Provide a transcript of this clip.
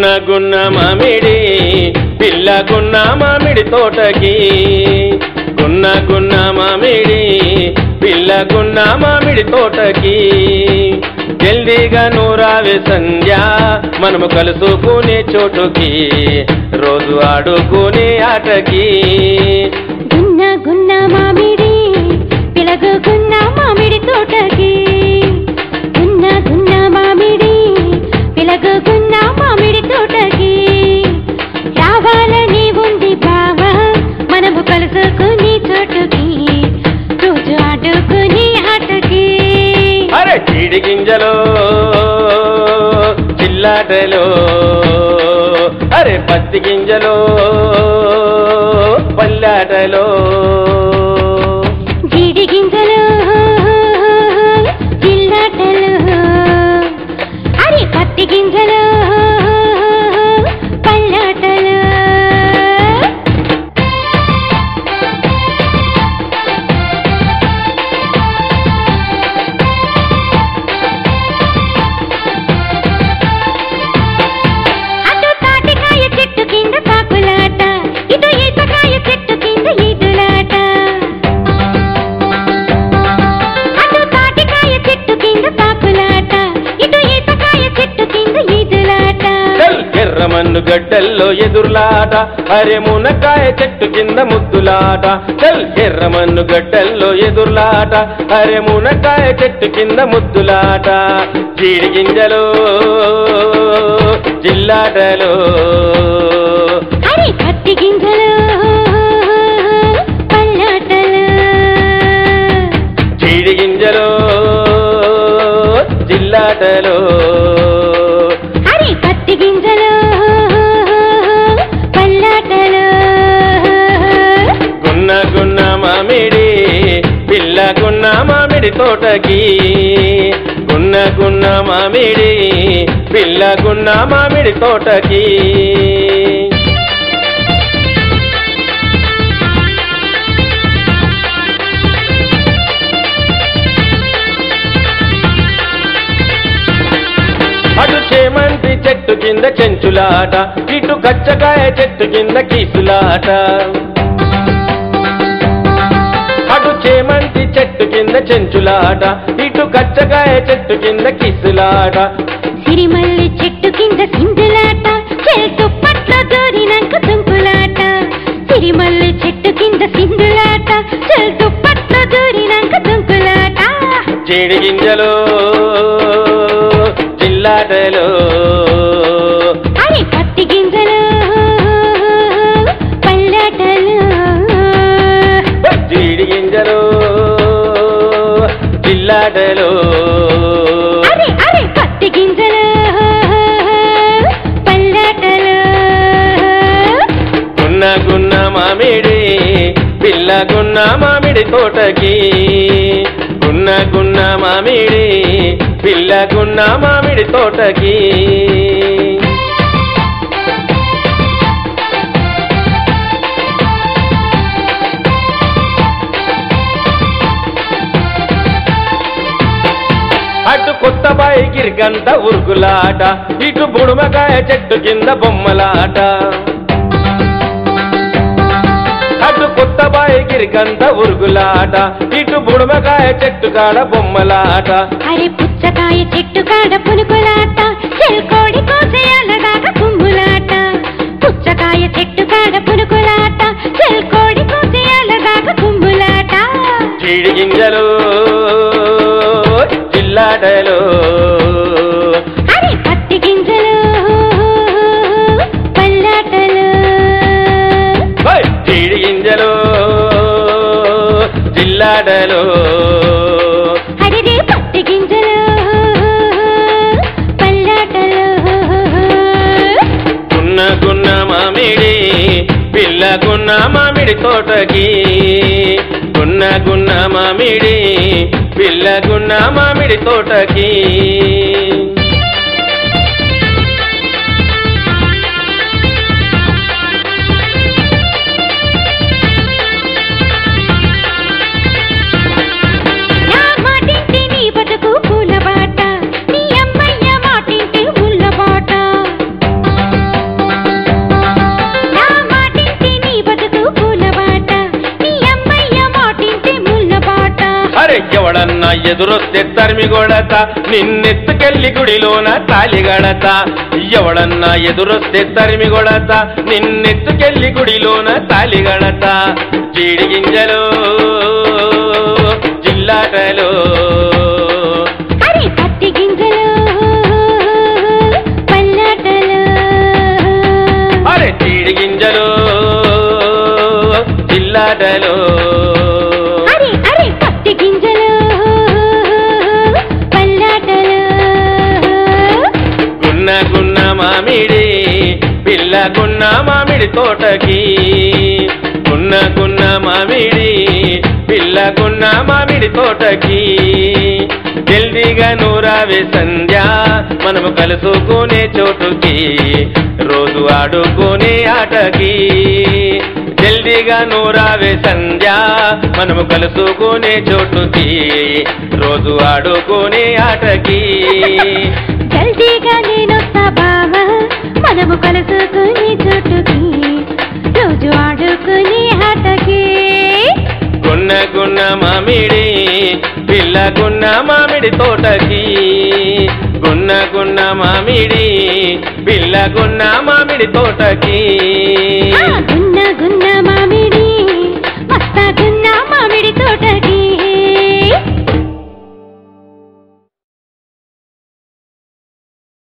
గున్న మామిడి పిల్ల గున్న మామిడి తోటకి గున్న గున్న మామిడి పిల్ల గున్న మామిడి తోటకి జల్దీగా నూరావే సంధ్య మనము కలుసుకునే చోటుకి రోజు ఆడుకునే ఆటకి గున్న గున్న మామిడి పిలగు గున్న మామిడి తోటకి గున్న గున్న మామిడి పిలగు గున్న మామిడి తోటకి రావాలని ఉంది బావా మనము కలుసుకుని చోటుకి రోజు ఆడుకుని ఆటకి అరే చీడి గింజలో చిల్లాటలో అరే పత్తి గింజలో పల్లాటలో జీడి గింజలు జిల్లాటలు అరే పత్తి గింజలు పల్లాటలు అటు తాటికాయ చెట్టు కింద పాకులాట ఇటు ఈతకాయ చెట్టు కింద ఈదులాట అటు తాటికాయ చెట్టు కింద పాకులాట ఇటు ఈతకాయ చెట్టు కింద ఈదులాట చల్ ఎర్రమన్ను గడ్డల్లో ఎదురులాట అరే మునక్కాయ చెట్టు కింద ముద్దులాట చల్ ఎర్రమన్ను గడ్డల్లో ఎదురులాట అరే మునక్కాయ చెట్టు కింద ముద్దులాట చీడి గింజలో జిల్లాటలో అరే పత్తి గింజలు పల్లాటలు చీడి గింజలో జిల్లాటలో అరే పత్తి గింజలు పల్లాటలు గున్న గున్న మామిడి పిల్ల గున్న మామిడి తోటకి గున్న గున్న మామిడి పిల్ల గున్న మామిడి తోటకి అటు చేమంతి చెట్టు కింద చెంచులాట ఇటు కచ్చకాయ చెట్టు కింద కీసులాట అటు చేమంతి చెట్టు కింద చెంచులాట ఇటు కచ్చకాయ చెట్టు కింద కిసులాట సిరిమల్లి చెట్టు కింద సింధులాట చెట్టు పట్ల దూరినాక తుంకులాట సిరిమల్లి చెట్టు కింద సింధులాట చెట్టు పట్ల దూరినాక తుంకులాట జీడి గింజలు జిల్లాటలు అరే పత్తి గింజలు పల్లటలు జీడి గింజలు జిల్లాటలు అరే అరే పత్తి గింజలు పల్లటలు గున్న గున్న మామిడి పిల్ల గున్న మామిడి తోటకి గున్న గున్న మామిడి పిల్ల గున్న మామిడి తోటకి అటు కొత్త బాయి గిరిగంత ఉరుకులాట ఇటు బుడుమకాయ చెట్టు కింద బొమ్మలాట అటు కొత్త బాయి గిరిగంత ఉరుగులాట ఇటు బుడుమకాయ చెట్టు కాడ బొమ్మలాట అరే పుచ్చకాయ చెట్టు కాడ పునుకులాట చెల్కోడి కోసేయాలదాకా కుమ్ములాట పుచ్చకాయ చెట్టు కాడ పునుకులాట చెల్కోడి కోసేయాలదాకా కుమ్ములాట చీడి గింజలు జిల్లాటలు అరే పత్తి గింజలు పల్లాటలు ఓయ్! చీడి గింజలు జిల్లాటలు అరే రే పత్తి గింజలు పల్లాటలు గున్న గున్న మామిడి పిల్ల గున్న మామిడి తోటకి గున్న గున్న మామిడి పిల్ల గున్న మామిడి తోటకి నా మాటింటి నీ బతుకు పూల బాట నీ అమ్మయ్య మాటింటి ముళ్ళ బాట ఎవడన్నా ఎదురొస్తే తరిమి గొడత నిన్నెత్తుకెళ్ళి గుడిలోన తాలి గడత ఎవడన్నా ఎదురొస్తే తరిమి గొడత నిన్నెత్తుకెళ్ళి గుడిలోన తాలి గడత జీడి గింజలు జిల్లాటలో అరే పత్తి గింజలు పల్లాటలు అరే జీడి గింజలు జిల్లాటలో అరే అరే పత్తి గింజలు పల్లాటలు గున్న గున్న మామిడి పిల్ల గున్న మామిడి తోటకి గున్న గున్న మామిడి పిల్ల గున్న మామిడి తోటకి జల్దీగా నూరావే సంధ్య మనము కలుసుకునే చోటుకి రోజు ఆడుకునే ఆటకి జల్దీగా నూరావే సంధ్య మనము కలుసుకునే చోటుకి రోజు ఆడుకునే ఆటకి జల్దీగా నేనొస్తా బావా మనము కలుసుకుని చోటుకి రోజు ఆడుకుని ఆటకి గున్న గున్న మామిడి పిల్ల గున్న మామిడి తోటకి గున్న గున్న మామిడి పిల్ల గున్న మామిడి తోటకి ఆ